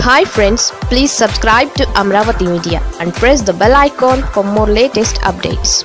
hi friends please subscribe to Amaravati media and press the bell icon for more latest updates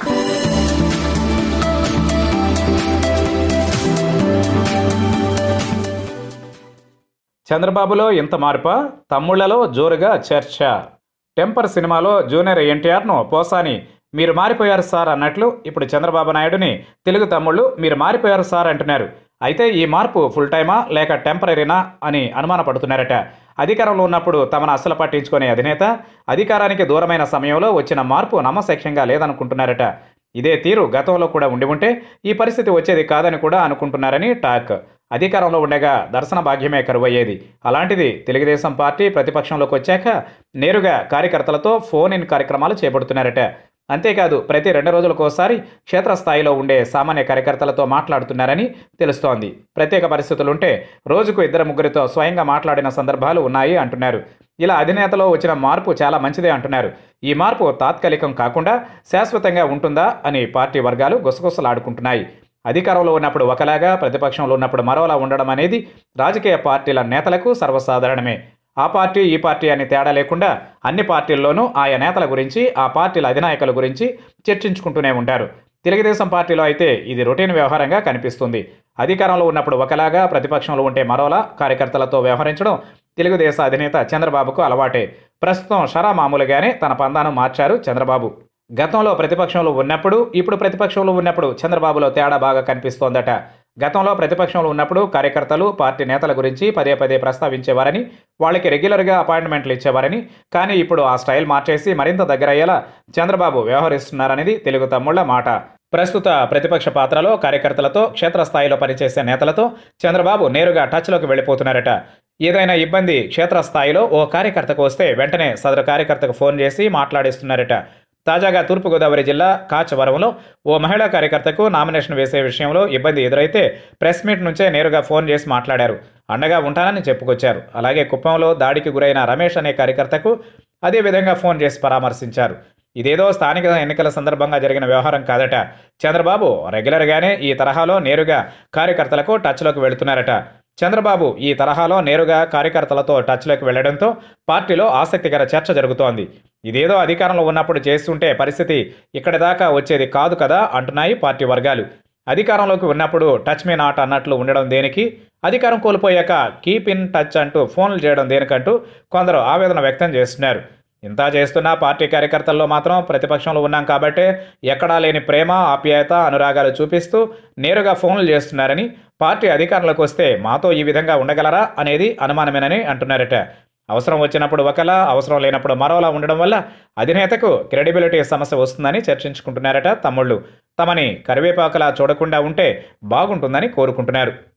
చంద్రబాబులో ఇంత మార్పా తమ్ముళ్లలో జోరుగా చర్చ టెంపర్ సినిమాలో జూనియర్ ఎన్టీఆర్ను పోసాని మీరు మారిపోయారు సార్ అన్నట్లు ఇప్పుడు చంద్రబాబు నాయుడుని తెలుగు తమ్ముళ్ళు మీరు మారిపోయారు సార్ అంటున్నారు అయితే ఈ మార్పు ఫుల్ టైమా లేక టెంపరీనా అని అనుమానపడుతున్నారట అధికారంలో ఉన్నప్పుడు తమను అస్సలు పట్టించుకునే అధినేత అధికారానికి దూరమైన సమయంలో వచ్చిన మార్పు నమ్మశక్యంగా లేదనుకుంటున్నారట ఇదే తీరు గతంలో కూడా ఉండి ఉంటే ఈ పరిస్థితి వచ్చేది కాదని కూడా అనుకుంటున్నారని టాక్ అధికారంలో ఉండగా దర్శన భాగ్యమే కరువయ్యేది అలాంటిది తెలుగుదేశం పార్టీ ప్రతిపక్షంలోకి వచ్చాక నేరుగా కార్యకర్తలతో ఫోన్ ఇన్ కార్యక్రమాలు చేపడుతున్నారట అంతేకాదు ప్రతి రెండు రోజులకోసారి క్షేత్రస్థాయిలో ఉండే సామాన్య కార్యకర్తలతో మాట్లాడుతున్నారని తెలుస్తోంది ప్రత్యేక పరిస్థితులుంటే రోజుకు ఇద్దరు ముగ్గురితో స్వయంగా మాట్లాడిన సందర్భాలు ఉన్నాయి అంటున్నారు ఇలా అధినేతలో వచ్చిన మార్పు చాలా మంచిదే అంటున్నారు ఈ మార్పు తాత్కాలికం కాకుండా శాశ్వతంగా ఉంటుందా అని పార్టీ వర్గాలు గుసగుసలాడుకుంటున్నాయి అధికారంలో ఉన్నప్పుడు ఒకలాగా ప్రతిపక్షంలో ఉన్నప్పుడు మరోలా ఉండడం అనేది రాజకీయ పార్టీల నేతలకు సర్వసాధారణమే ఆ పార్టీ ఈ పార్టీ అని తేడా లేకుండా అన్ని పార్టీల్లోనూ ఆయా నేతల గురించి ఆ పార్టీల అధినాయకుల గురించి చర్చించుకుంటూనే ఉంటారు తెలుగుదేశం పార్టీలో అయితే ఇది రొటీన్ వ్యవహారంగా కనిపిస్తుంది అధికారంలో ఉన్నప్పుడు ఒకలాగా ప్రతిపక్షంలో ఉంటే మరోలా కార్యకర్తలతో వ్యవహరించడం తెలుగుదేశ అధినేత చంద్రబాబుకు అలవాటే ప్రస్తుతం షరా మామూలుగానే తన పందాను మార్చారు చంద్రబాబు గతంలో ప్రతిపక్షంలో ఉన్నప్పుడు ఇప్పుడు ప్రతిపక్షంలో ఉన్నప్పుడు చంద్రబాబులో తేడా బాగా కనిపిస్తోందట గతంలో ప్రతిపక్షంలో ఉన్నప్పుడు కార్యకర్తలు పార్టీ నేతల గురించి పదే పదే ప్రస్తావించేవారని వాళ్ళకి రెగ్యులర్గా అపాయింట్మెంట్లు ఇచ్చేవారని కానీ ఇప్పుడు ఆ స్టైల్ మార్చేసి మరింత దగ్గరయ్యేలా చంద్రబాబు వ్యవహరిస్తున్నారనేది తెలుగు తమ్ముళ్ల మాట ప్రస్తుత ప్రతిపక్ష పాత్రలో కార్యకర్తలతో క్షేత్రస్థాయిలో పనిచేసే నేతలతో చంద్రబాబు నేరుగా టచ్లోకి వెళ్ళిపోతున్నారట ఏదైనా ఇబ్బంది క్షేత్రస్థాయిలో ఓ కార్యకర్తకు వస్తే వెంటనే సదరు కార్యకర్తకు ఫోన్ చేసి మాట్లాడిస్తున్నారట తాజాగా తూర్పుగోదావరి జిల్లా కాచవరంలో ఓ మహిళా కార్యకర్తకు నామినేషన్ వేసే విషయంలో ఇబ్బంది ఎదురైతే ప్రెస్ మీట్ నుంచే నేరుగా ఫోన్ చేసి మాట్లాడారు అండగా ఉంటానని చెప్పుకొచ్చారు అలాగే కుప్పంలో దాడికి గురైన రమేష్ అనే కార్యకర్తకు అదే విధంగా ఫోన్ చేసి పరామర్శించారు ఇదేదో స్థానిక ఎన్నికల సందర్భంగా జరిగిన వ్యవహారం కాదట చంద్రబాబు రెగ్యులర్గానే ఈ తరహాలో నేరుగా కార్యకర్తలకు టచ్లోకి వెళుతున్నారట చంద్రబాబు ఈ తరహాలో నేరుగా కార్యకర్తలతో టచ్లోకి వెళ్లడంతో పార్టీలో ఆసక్తికర చర్చ జరుగుతోంది ఇదేదో అధికారంలో ఉన్నప్పుడు చేస్తుంటే పరిస్థితి ఇక్కడి దాకా వచ్చేది కాదు కదా అంటున్నాయి పార్టీ వర్గాలు అధికారంలోకి ఉన్నప్పుడు టచ్ మీ నాట్ అన్నట్లు ఉండడం దేనికి అధికారం కోల్పోయాక కీప్ ఇన్ టచ్ అంటూ ఫోన్లు చేయడం దేనికంటూ కొందరు ఆవేదన వ్యక్తం చేస్తున్నారు ఇంత చేస్తున్న పార్టీ కార్యకర్తల్లో మాత్రం ప్రతిపక్షంలో ఉన్నాం కాబట్టే ఎక్కడా లేని ప్రేమ ఆప్యాయత అనురాగాలు చూపిస్తూ నేరుగా ఫోన్లు చేస్తున్నారని పార్టీ అధికారంలోకి వస్తే మాతో ఈ విధంగా ఉండగలరా అనేది అనుమానమేనని అంటున్నారట అవసరం వచ్చినప్పుడు ఒకలా అవసరం లేనప్పుడు మరోలా ఉండడం వల్ల అధినేతకు క్రెడిబిలిటీ సమస్య వస్తుందని చర్చించుకుంటున్నారట తమ్ముళ్ళు తమని కరివేపాకలా చూడకుండా ఉంటే బాగుంటుందని కోరుకుంటున్నారు